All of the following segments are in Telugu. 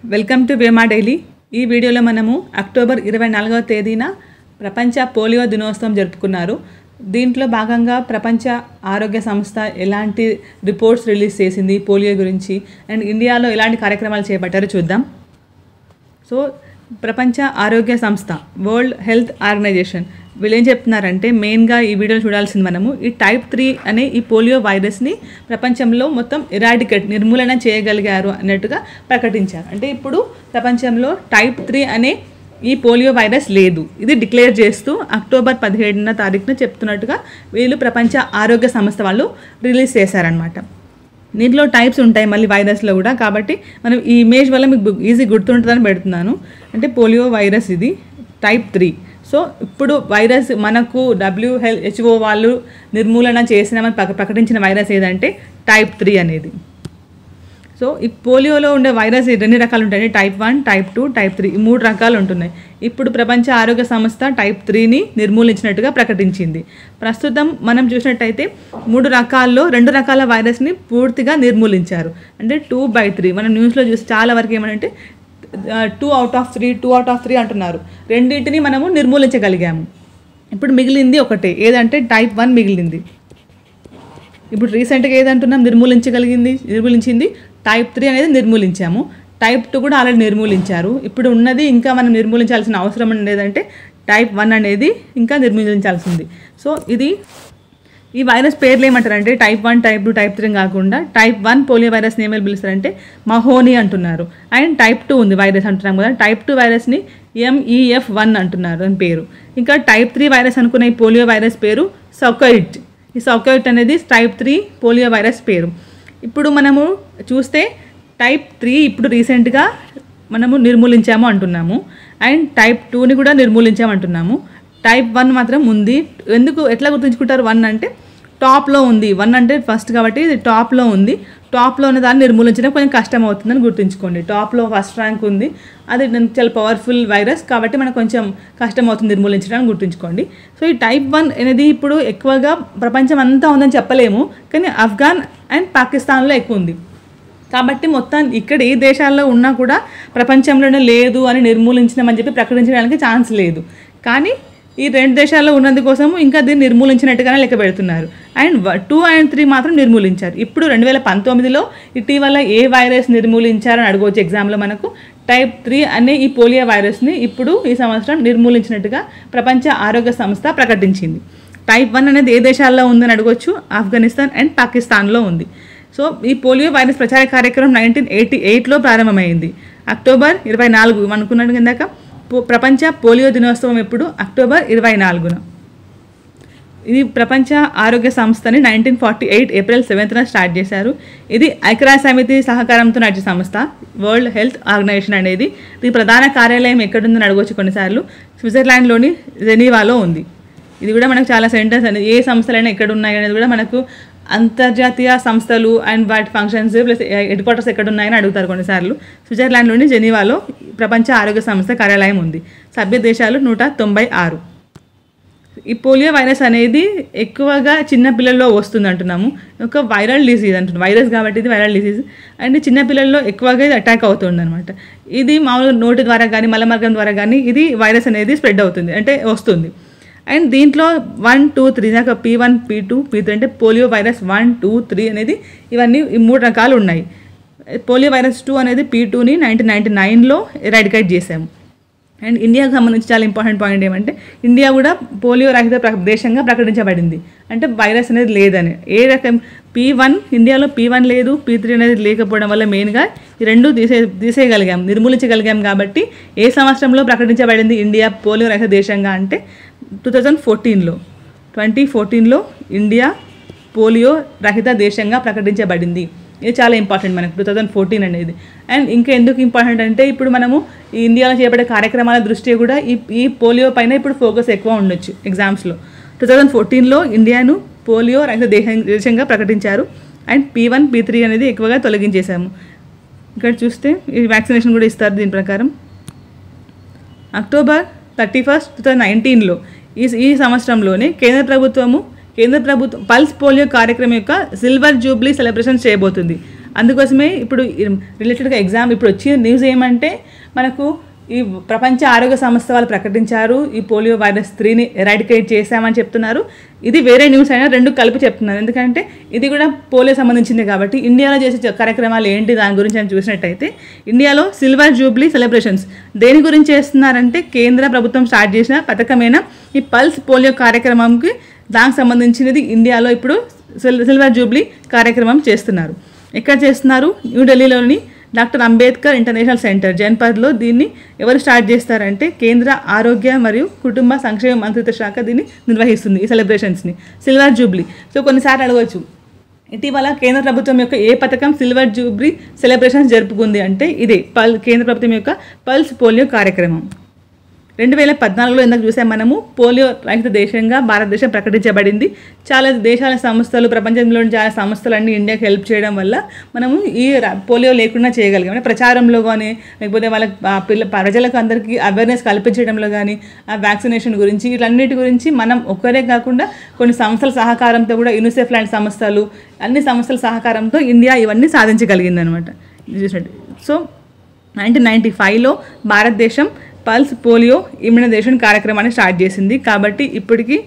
వెల్కమ్ టు వేమా డైలీ ఈ వీడియోలో మనము అక్టోబర్ ఇరవై నాలుగవ తేదీన ప్రపంచ పోలియో దినోత్సవం జరుపుకున్నారు దీంట్లో భాగంగా ప్రపంచ ఆరోగ్య సంస్థ ఎలాంటి రిపోర్ట్స్ రిలీజ్ చేసింది పోలియో గురించి అండ్ ఇండియాలో ఎలాంటి కార్యక్రమాలు చేపట్టారో చూద్దాం సో ప్రపంచ ఆరోగ్య సంస్థ వరల్డ్ హెల్త్ ఆర్గనైజేషన్ వీళ్ళు ఏం చెప్తున్నారంటే మెయిన్గా ఈ వీడియోలో చూడాల్సింది మనము ఈ టైప్ త్రీ అనే ఈ పోలియో వైరస్ని ప్రపంచంలో మొత్తం ఇరాడికేట్ నిర్మూలన చేయగలిగారు అన్నట్టుగా ప్రకటించారు అంటే ఇప్పుడు ప్రపంచంలో టైప్ త్రీ అనే ఈ పోలియో వైరస్ లేదు ఇది డిక్లేర్ చేస్తూ అక్టోబర్ పదిహేడున తారీఖున చెప్తున్నట్టుగా వీళ్ళు ప్రపంచ ఆరోగ్య సంస్థ వాళ్ళు రిలీజ్ చేశారనమాట దీంట్లో టైప్స్ ఉంటాయి మళ్ళీ వైరస్లో కూడా కాబట్టి మనం ఈ ఇమేజ్ వల్ల మీకు ఈజీ గుర్తుంటుందని పెడుతున్నాను అంటే పోలియో వైరస్ ఇది టైప్ త్రీ సో ఇప్పుడు వైరస్ మనకు డబ్ల్యూహెచ్ హెచ్ఓ వాళ్ళు నిర్మూలన చేసినామని ప్రక- ప్రకటించిన వైరస్ ఏదంటే టైప్ త్రీ అనేది సో ఈ పోలియోలో ఉండే వైరస్ ఈ రెండు రకాలు ఉంటాయి type one type two type three ఈ మూడు రకాలు ఉంటున్నాయి ఇప్పుడు ప్రపంచ ఆరోగ్య సంస్థ టైప్ త్రీని నిర్మూలించినట్టుగా ప్రకటించింది ప్రస్తుతం మనం చూసినట్టయితే మూడు రకాల్లో రెండు రకాల వైరస్ని పూర్తిగా నిర్మూలించారు అంటే టూ బై త్రీ మనం న్యూస్లో చూసి చాలా వరకు ఏమంటే two out of three two out of three అంటున్నారు రెండింటిని మనము నిర్మూలించగలిగాము ఇప్పుడు మిగిలింది ఒకటే ఏదంటే టైప్ వన్ మిగిలింది ఇప్పుడు రీసెంట్గా ఏదంటున్నాం నిర్మూలించగలిగింది నిర్మూలించింది టైప్ త్రీ అనేది నిర్మూలించాము టైప్ టూ కూడా ఆల్రెడీ నిర్మూలించారు ఇప్పుడు ఉన్నది ఇంకా మనం నిర్మూలించాల్సిన అవసరం లేదంటే టైప్ వన్ అనేది ఇంకా నిర్మూలించాల్సింది సో ఇది ఈ వైరస్ పేర్లు ఏమంటారంటే type one type two type three కాకుండా టైప్ వన్ పోలియో వైరస్ని ఏమేమి పిలుస్తారంటే మహోని అంటున్నారు అండ్ టైప్ టూ ఉంది వైరస్ అంటున్నాం కదా టైప్ టూ వైరస్ని ఎంఈఎఫ్ వన్ అంటున్నారు అని పేరు ఇంకా టైప్ త్రీ వైరస్ అనుకున్న ఈ పోలియో వైరస్ పేరు సొకైట్ ఈ సొకైట్ అనేది టైప్ త్రీ పోలియో వైరస్ పేరు ఇప్పుడు మనము చూస్తే టైప్ త్రీ ఇప్పుడు రీసెంట్గా మనము నిర్మూలించాము అంటున్నాము అండ్ టైప్ టూని కూడా నిర్మూలించాము అంటున్నాము టైప్ వన్ మాత్రం ఉంది ఎందుకు ఎట్లా గుర్తుంచుకుంటారు వన్ అంటే టాప్లో ఉంది వన్ అంటే ఫస్ట్ కాబట్టి ఇది టాప్లో ఉంది టాప్లో ఉన్న దాన్ని నిర్మూలించడం కొంచెం కష్టం అవుతుందని గుర్తుంచుకోండి టాప్లో ఫస్ట్ ర్యాంక్ ఉంది అది చాలా పవర్ఫుల్ వైరస్ కాబట్టి మనకు కొంచెం కష్టం అవుతుంది నిర్మూలించడానికి గుర్తుంచుకోండి సో ఈ టైప్ వన్ అనేది ఇప్పుడు ఎక్కువగా ప్రపంచం అంతా ఉందని చెప్పలేము కానీ ఆఫ్ఘాన్ అండ్ పాకిస్తాన్లో ఎక్కువ ఉంది కాబట్టి మొత్తం ఇక్కడ ఏ దేశాల్లో ఉన్నా కూడా ప్రపంచంలోనే లేదు అని నిర్మూలించినామని చెప్పి ప్రకటించడానికి ఛాన్స్ లేదు కానీ ఈ రెండు దేశాల్లో ఉన్నందు కోసం ఇంకా దీన్ని నిర్మూలించినట్టుగానే లెక్క పెడుతున్నారు అండ్ టూ అండ్ త్రీ మాత్రం నిర్మూలించారు ఇప్పుడు రెండు వేల పంతొమ్మిదిలో ఇటీవల ఏ వైరస్ నిర్మూలించారని అడగవచ్చు ఎగ్జామ్లో మనకు టైప్ త్రీ అనే ఈ పోలియో వైరస్ని ఇప్పుడు ఈ సంవత్సరం నిర్మూలించినట్టుగా ప్రపంచ ఆరోగ్య సంస్థ ప్రకటించింది టైప్ వన్ అనేది ఏ దేశాల్లో ఉందని అడగవచ్చు ఆఫ్ఘనిస్తాన్ అండ్ పాకిస్తాన్లో ఉంది సో ఈ పోలియో వైరస్ ప్రచార కార్యక్రమం నైన్టీన్ ఎయిటీ ఎయిట్లో ప్రారంభమైంది అక్టోబర్ ఇరవై నాలుగు అనుకున్నట్టు కిందాక పో- ప్రపంచ పోలియో దినోత్సవం ఎప్పుడు అక్టోబర్ ఇరవై నాలుగున ఇది ప్రపంచ ఆరోగ్య సంస్థని నైన్టీన్ ఫార్టీ ఎయిట్ ఏప్రిల్ సెవెంత్న స్టార్ట్ చేశారు ఇది ఐక్యరాజ్య సమితి సహకారంతో నడిచే సంస్థ వరల్డ్ హెల్త్ ఆర్గనైజేషన్ అనేది దీని ప్రధాన కార్యాలయం ఎక్కడుందని అడగవచ్చు కొన్నిసార్లు స్విట్జర్లాండ్లోని జెనీవాలో ఉంది ఇది కూడా మనకు చాలా సెంటెన్స్ అనేది ఏ సంస్థలైనా ఎక్కడ ఉన్నాయి అనేది కూడా మనకు అంతర్జాతీయ సంస్థలు అండ్ వాటి ఫంక్షన్స్ ప్లస్ హెడ్ క్వార్టర్స్ ఎక్కడ ఉన్నాయని అడుగుతారు కొన్నిసార్లు స్విట్జర్లాండ్లోని జెనీవాలో ప్రపంచ ఆరోగ్య సంస్థ కార్యాలయం ఉంది సభ్య దేశాలు నూట తొంభై ఆరు ఈ పోలియో వైరస్ అనేది ఎక్కువగా చిన్న పిల్లల్లో వస్తుంది అంటున్నాము ఒక వైరల్ డిసీజ్ అంటున్నాం వైరస్ కాబట్టి ఇది వైరల్ డిసీజ్ అండ్ చిన్న పిల్లల్లో ఎక్కువగా ఇది అటాక్ అవుతుంది అనమాట ఇది మామూలుగా నోటి ద్వారా కానీ మలమార్గం ద్వారా కానీ ఇది వైరస్ అనేది స్ప్రెడ్ అవుతుంది అంటే వస్తుంది అండ్ దీంట్లో వన్ టూ త్రీ దాకా P one P two P three అంటే polio virus one two three అనేది ఇవన్నీ ఈ మూడు రకాలు ఉన్నాయి పోలియో వైరస్ టూ అనేది పీ టూని నైన్టీన్ నైన్టీ నైన్లో ఎరాడికేట్ చేసాము అండ్ ఇండియాకు సంబంధించి చాలా ఇంపార్టెంట్ పాయింట్ ఏమంటే ఇండియా కూడా పోలియో రహిత ప్ర- దేశంగా ప్రకటించబడింది అంటే వైరస్ అనేది లేదని ఏ రకం పీ వన్ ఇండియాలో పీ వన్ లేదు పీ త్రీ అనేది లేకపోవడం వల్ల మెయిన్గా ఈ రెండు తీసే తీసేయగలిగాం నిర్మూలించగలిగాం కాబట్టి ఏ సంవత్సరంలో ప్రకటించబడింది ఇండియా పోలియో రహిత దేశంగా అంటే టూ థౌజండ్ ఫోర్టీన్లో ట్వంటీ ఫోర్టీన్లో ఇండియా పోలియో రహిత దేశంగా ప్రకటించబడింది ఇది చాలా ఇంపార్టెంట్ మనకు టూ థౌజండ్ ఫోర్టీన్ అనేది అండ్ ఇంకా ఎందుకు ఇంపార్టెంట్ అంటే ఇప్పుడు మనము ఈ ఇండియాలో చేపట్టే కార్యక్రమాల దృష్ట్యా కూడా ఈ ఈ పోలియో పైన ఇప్పుడు ఫోకస్ ఎక్కువ ఉండొచ్చు ఎగ్జామ్స్లో టూ థౌజండ్ ఫోర్టీన్లో ఇండియాను పోలియో రహిత దేశం దేశంగా ప్రకటించారు and P one P three అనేది ఎక్కువగా తొలగించేశాము ఇక్కడ చూస్తే ఈ వ్యాక్సినేషన్ కూడా ఇస్తారు దీని ప్రకారం October thirty first two thousand నైన్టీన్లో ఈ ఈ సంవత్సరంలోనే కేంద్ర ప్రభుత్వము కేంద్ర ప్రభుత్వం పల్స్ పోలియో కార్యక్రమం యొక్క సిల్వర్ జూబ్లీ సెలబ్రేషన్ చేయబోతుంది అందుకోసమే ఇప్పుడు రిలేటెడ్గా ఎగ్జామ్ ఇప్పుడు వచ్చిన న్యూస్ ఏమంటే మనకు ఈ ప్రపంచ ఆరోగ్య సంస్థ వాళ్ళు ప్రకటించారు ఈ పోలియో వైరస్ త్రీని ఎరాడికేట్ చేశామని చెప్తున్నారు ఇది వేరే న్యూస్ అయినా రెండు కలిపి చెప్తున్నారు ఎందుకంటే ఇది కూడా పోలియో సంబంధించింది కాబట్టి ఇండియాలో చేసే చ- కార్యక్రమాలు ఏంటి దాని గురించి అని చూసినట్టయితే ఇండియాలో సిల్వర్ జూబ్లీ సెలబ్రేషన్స్ దేని గురించి చేస్తున్నారంటే కేంద్ర ప్రభుత్వం స్టార్ట్ చేసిన పథకమైన ఈ పల్స్ పోలియో కార్యక్రమంకి దానికి సంబంధించినది ఇండియాలో ఇప్పుడు సిల్ సిల్వర్ జూబ్లీ కార్యక్రమం చేస్తున్నారు ఎక్కడ చేస్తున్నారు న్యూఢిల్లీలోని డాక్టర్ అంబేద్కర్ ఇంటర్నేషనల్ సెంటర్ జన్పథ్లో దీన్ని ఎవరు స్టార్ట్ చేస్తారంటే కేంద్ర ఆరోగ్య మరియు కుటుంబ సంక్షేమ మంత్రిత్వ శాఖ దీన్ని నిర్వహిస్తుంది ఈ సెలబ్రేషన్స్ని సిల్వర్ జూబ్లీ సో కొన్నిసార్లు అడగవచ్చు ఇటీవల కేంద్ర ప్రభుత్వం యొక్క ఏ పథకం సిల్వర్ జూబ్లీ సెలబ్రేషన్స్ జరుపుకుంది అంటే ఇదే పల్ కేంద్ర ప్రభుత్వం యొక్క పల్స్ పోలియో కార్యక్రమం రెండు వేల పద్నాలుగులో ఇందాక చూసాం మనము పోలియో రహిత దేశంగా భారతదేశం ప్రకటించబడింది చాలా దేశాల సంస్థలు ప్రపంచంలోని చాలా సంస్థలన్నీ ఇండియాకి హెల్ప్ చేయడం వల్ల మనము ఈ ర- పోలియో లేకుండా చేయగలిగాం అంటే ప్రచారంలో కానీ లేకపోతే వాళ్ళ ఆ పిల్ల ప్రజలకు అందరికీ అవేర్నెస్ కల్పించడంలో కానీ ఆ వ్యాక్సినేషన్ గురించి వీటన్నిటి గురించి మనం ఒక్కరే కాకుండా కొన్ని సంస్థల సహకారంతో కూడా యూనిసెఫ్ లాంటి సంస్థలు అన్ని సంస్థల సహకారంతో ఇండియా ఇవన్నీ సాధించగలిగింది అనమాట చూసినట్టు సో నైన్టీన్ నైంటీ ఫైవ్లో భారతదేశం పల్స్ పోలియో ఇమ్యునైజేషన్ కార్యక్రమాన్ని స్టార్ట్ చేసింది కాబట్టి ఇప్పటికి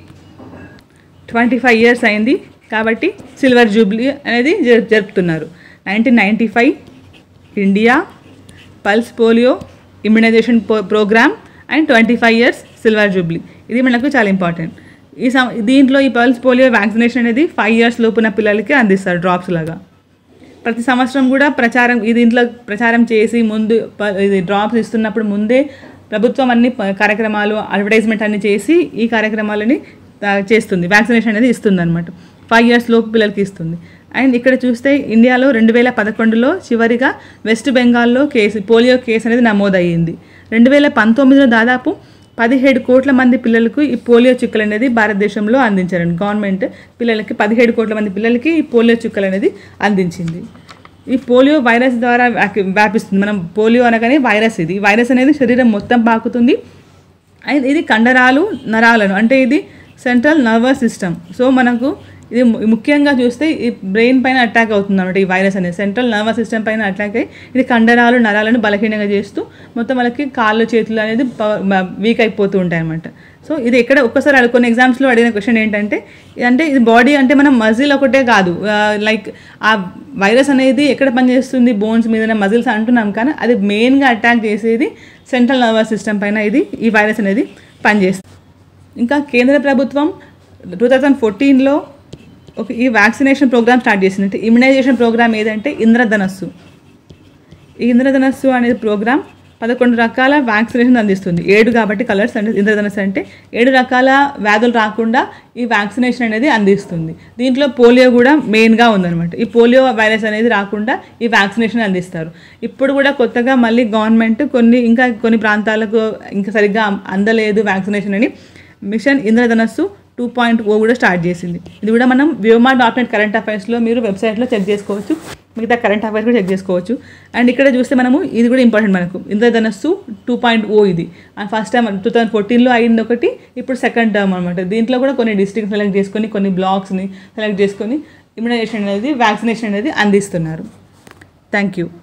ట్వంటీ ఫైవ్ ఇయర్స్ అయింది కాబట్టి సిల్వర్ జూబ్లీ అనేది జరు- జరుపుతున్నారు nineteen ninety five India pulse polio immunisation programme and twenty five years silver jubilee ఇది మనకు చాలా ఇంపార్టెంట్ ఈ సం దీంట్లో ఈ పల్స్ పోలియో వ్యాక్సినేషన్ అనేది ఫైవ్ ఇయర్స్ లోపున్న పిల్లలకి అందిస్తారు డ్రాప్స్ లాగా ప్రతి సంవత్సరం కూడా ప్రచారం ఈ దీంట్లో ప్రచారం చేసి ముందు ప- ఇది డ్రాప్స్ ఇస్తున్నప్పుడు ముందే ప్రభుత్వం అన్ని ప- కార్యక్రమాలు అడ్వర్టైజ్మెంట్ అన్ని చేసి ఈ కార్యక్రమాలని ఆ, చేస్తుంది వ్యాక్సినేషన్ అనేది ఇస్తుంది అనమాట ఫైవ్ ఇయర్స్ లోపు పిల్లలకి ఇస్తుంది అండ్ ఇక్కడ చూస్తే ఇండియాలో రెండు వేల పదకొండులో చివరిగా వెస్ట్ బెంగాల్లో కేసు పోలియో కేసు అనేది నమోదయ్యింది రెండు వేల పంతొమ్మిదిలో దాదాపు పదిహేడు కోట్ల మంది పిల్లలకు ఈ పోలియో చుక్కలు అనేది భారతదేశంలో అందించారండి గవర్నమెంట్ పిల్లలకి పదిహేడు కోట్ల మంది పిల్లలకి ఈ పోలియో చుక్కలు అనేది అందించింది ఈ పోలియో వైరస్ ద్వారా వ్యాకి- వ్యాపిస్తుంది మనం పోలియో అనగానే వైరస్ ఇది ఈ వైరస్ అనేది శరీరం మొత్తం పాకుతుంది అండ్ ఇది కండరాలు నరాలను అంటే ఇది సెంట్రల్ నర్వస్ సిస్టమ్ సో మనకు ఇది ము- ముఖ్యంగా చూస్తే ఈ బ్రెయిన్ పైన అటాక్ అవుతుంది అనమాట ఈ వైరస్ అనేది సెంట్రల్ నర్వస్ సిస్టమ్ పైన అటాక్ అయ్యి ఇది కండరాలు నరాలను బలహీనంగా చేస్తూ మొత్తం వాళ్ళకి కాళ్ళు చేతులు అనేది వీక్ అయిపోతూ ఉంటాయి అనమాట సో ఇది ఎక్కడ ఒక్కసారి అడుగు- కొన్ని ఎగ్జామ్స్లో అడిగిన క్వశ్చన్ ఏంటంటే అంటే ఇది బాడీ అంటే మనం మజిల్ ఒకటే కాదు లైక్ ఆ వైరస్ అనేది ఎక్కడ పనిచేస్తుంది బోన్స్ మీద మజిల్స్ అంటున్నాం కానీ అది మెయిన్గా అటాక్ చేసేది సెంట్రల్ నర్వస్ సిస్టమ్ పైన ఇది ఈ వైరస్ అనేది పనిచేస్తుంది ఇంకా కేంద్ర ప్రభుత్వం టూ థౌజండ్ ఫోర్టీన్లో ఒక ఈ వ్యాక్సినేషన్ ప్రోగ్రామ్ స్టార్ట్ చేసింది అంటే ఇమ్యునైజేషన్ ప్రోగ్రామ్ ఏదంటే ఇంద్రధనస్సు ఈ ఇంద్రధనస్సు అనేది ప్రోగ్రామ్ పదకొండు రకాల వ్యాక్సినేషన్ అందిస్తుంది ఏడు కాబట్టి కలర్స్ అంటే ఇంద్రధనస్సు అంటే ఏడు రకాల వ్యాధులు రాకుండా ఈ వ్యాక్సినేషన్ అనేది అందిస్తుంది దీంట్లో పోలియో కూడా మెయిన్గా ఉందన్నమాట ఈ పోలియో వైరస్ అనేది రాకుండా ఈ వ్యాక్సినేషన్ అందిస్తారు ఇప్పుడు కూడా కొత్తగా మళ్ళీ గవర్నమెంట్ కొన్ని ఇంకా కొన్ని ప్రాంతాలకు ఇంకా సరిగ్గా అందలేదు వ్యాక్సినేషన్ అని మిషన్ ఇంద్రధనస్సు టూ పాయింట్ ఓ కూడా స్టార్ట్ చేసింది ఇది కూడా మనం వ్యోమా డాట్ నెట్ కరెంట్ అఫైర్స్లో మీరు వెబ్సైట్లో చెక్ చేసుకోవచ్చు మిగతా కరెంట్ అఫైర్స్ కూడా చెక్ చేసుకోవచ్చు అండ్ ఇక్కడ చూస్తే మనము ఇది కూడా ఇంపార్టెంట్ మనకు ఇంద్రధనస్సు టూ పాయింట్ ఓ ఇది and first time two thousand ఫోర్టీన్లో అయింది ఒకటి ఇప్పుడు సెకండ్ టర్మ్ అనమాట దీంట్లో కూడా కొన్ని డిస్ట్రిక్ట్ సెలెక్ట్ చేసుకొని కొన్ని బ్లాక్స్ని సెలెక్ట్ చేసుకొని ఇమ్యునైజేషన్ అనేది వ్యాక్సినేషన్ అనేది అందిస్తున్నారు థ్యాంక్ యూ